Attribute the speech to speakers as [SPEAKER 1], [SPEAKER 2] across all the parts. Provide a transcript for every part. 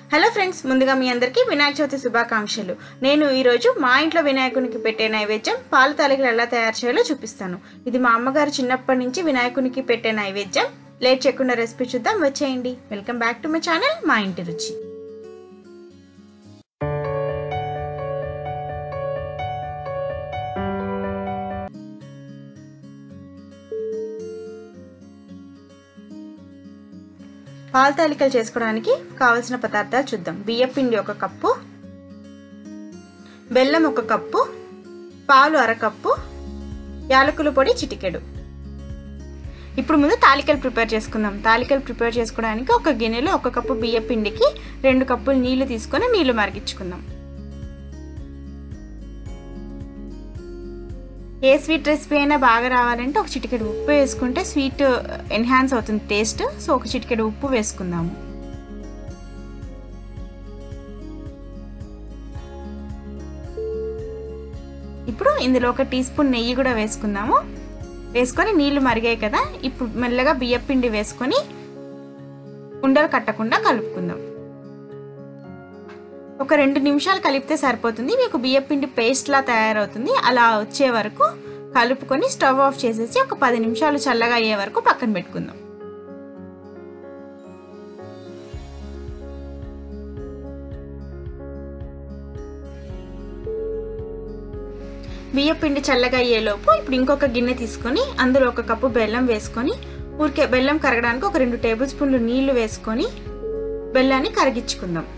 [SPEAKER 1] hello friends ముందుగా మీ అందరికీ వినాయక చవితి శుభాకాంక్షలు నేను ఈరోజు మా ఇంట్లో వినాయకునికి పెట్టే నైవేద్యం పాల తాలికలు ఎలా తయారు చేయాలో చూపిస్తాను ఇది మా అమ్మగారు చిన్నప్పటి నుంచి వినాయకునికి పెట్టే నైవేద్యం లేట్ చేయకుండా రెసిపీ చూద్దాం వచ్చేయండి welcome back to my channel మా ఇంటి రుచి పాల తాలికలు చేసుకోవడానికి కావలసిన పదార్థాలు చూద్దాం బియ్య పిండి ఒక కప్పు బెల్లం ఒక కప్పు పాలు అరకప్పు యాలకుల పొడి చిటికెడు ఇప్పుడు ముందు తాలికలు ప్రిపేర్ చేసుకుందాం తాలికలు ప్రిపేర్ చేసుకోవడానికి ఒక గిన్నెలో ఒక కప్పు బియ్య పిండికి రెండు కప్పులు నీళ్లు తీసుకొని నీళ్లు మరిగించుకుందాం ఏ స్వీట్ రెసిపీ అయినా బాగా రావాలంటే ఒక చిటికెడు ఉప్పు వేసుకుంటే స్వీట్ ఎన్హాన్స్ అవుతుంది టేస్ట్ సో ఒక చిటికెడు ఉప్పు వేసుకుందాము ఇప్పుడు ఇందులో ఒక టీ స్పూన్ నెయ్యి కూడా వేసుకుందాము వేసుకొని నీళ్లు మరిగాయి కదా ఇప్పుడు మెల్లగా బియ్యం పిండి వేసుకొని ఉండలు కట్టకుండా కలుపుకుందాం ఒక రెండు నిమిషాలు కలిపితే సరిపోతుంది మీకు బియ్యం పిండి పేస్ట్లా తయారవుతుంది అలా వచ్చే వరకు కలుపుకొని స్టవ్ ఆఫ్ చేసేసి ఒక పది నిమిషాలు చల్లగా అయ్యే వరకు పక్కన పెట్టుకుందాం బియ్యం పిండి చల్లగా అయ్యేలోపు ఇప్పుడు ఇంకొక గిన్నె తీసుకొని అందులో ఒక కప్పు బెల్లం వేసుకొని ఊరికే బెల్లం కరగడానికి ఒక రెండు టేబుల్ స్పూన్లు నీళ్లు వేసుకొని బెల్లాన్ని కరిగించుకుందాం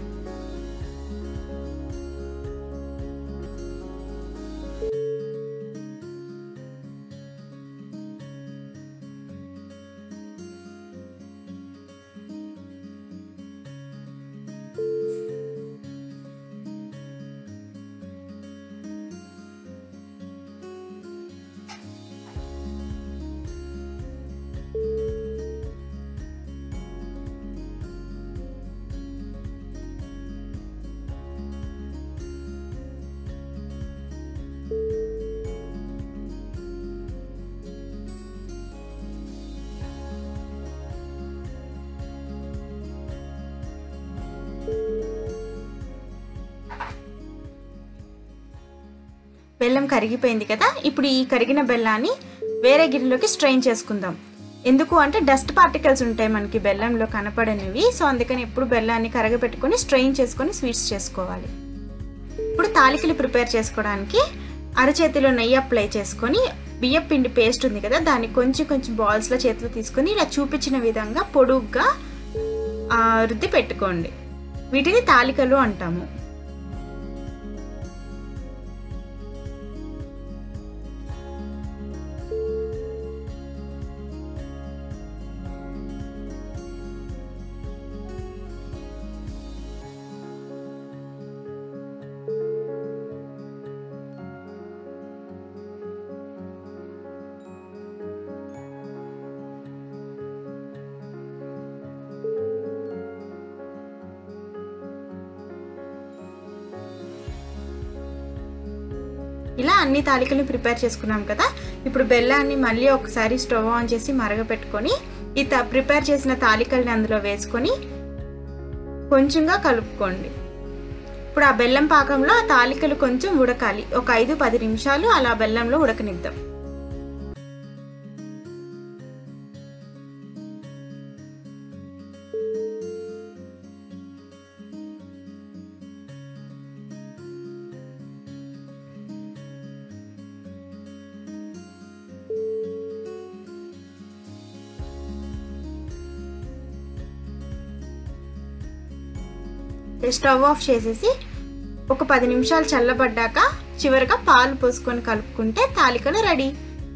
[SPEAKER 1] బెల్లం కరిగిపోయింది కదా ఇప్పుడు ఈ కరిగిన బెల్లాన్ని వేరే గిన్నెలోకి స్ట్రెయిన్ చేసుకుందాం ఎందుకు అంటే డస్ట్ పార్టికల్స్ ఉంటాయి మనకి బెల్లంలో కనపడనివి సో అందుకని ఎప్పుడు బెల్లాన్ని కరగబెట్టుకొని స్ట్రెయిన్ చేసుకొని స్వీట్స్ చేసుకోవాలి ఇప్పుడు తాలికలు ప్రిపేర్ చేసుకోవడానికి అరచేతిలో నెయ్యి అప్లై చేసుకొని బియ్యం పిండి పేస్ట్ ఉంది కదా దాన్ని కొంచెం కొంచెం బాల్స్లో చేతిలో తీసుకొని ఇలా చూపించిన విధంగా పొడుగ్గా రుద్ది పెట్టుకోండి వీటిని తాలికలు అంటాము ఇలా అన్ని తాలికలు ప్రిపేర్ చేసుకున్నాం కదా ఇప్పుడు బెల్లాన్ని మళ్ళీ ఒకసారి స్టవ్ ఆన్ చేసి మరగపెట్టుకొని ఈ ప్రిపేర్ చేసిన తాలికల్ని అందులో వేసుకొని కొంచెంగా కలుపుకోండి ఇప్పుడు ఆ బెల్లం పాకంలో ఆ తాలికలు కొంచెం ఉడకాలి ఒక ఐదు పది నిమిషాలు అలా బెల్లంలో ఉడకనిద్దాం స్టవ్ ఆఫ్ చేసేసి ఒక పది నిమిషాలు చల్లబడ్డాక చివరిగా పాలు పోసుకొని కలుపుకుంటే తాలికలు రెడీ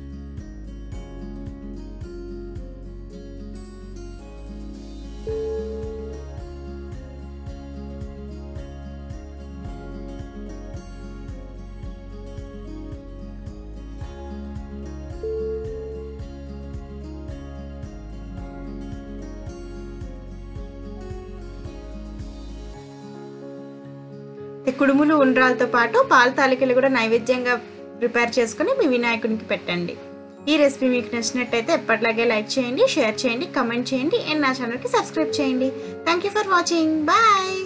[SPEAKER 1] కుడుములు ఉండ్రాలతో పాటు పాల తాలికలు కూడా నైవేద్యంగా ప్రిపేర్ చేసుకుని మీ వినాయకునికి పెట్టండి ఈ రెసిపీ మీకు నచ్చినట్టయితే ఎప్పటిలాగే లైక్ చేయండి షేర్ చేయండి కమెంట్ చేయండి అండ్ నా ఛానల్కి సబ్స్క్రైబ్ చేయండి thank you for watching bye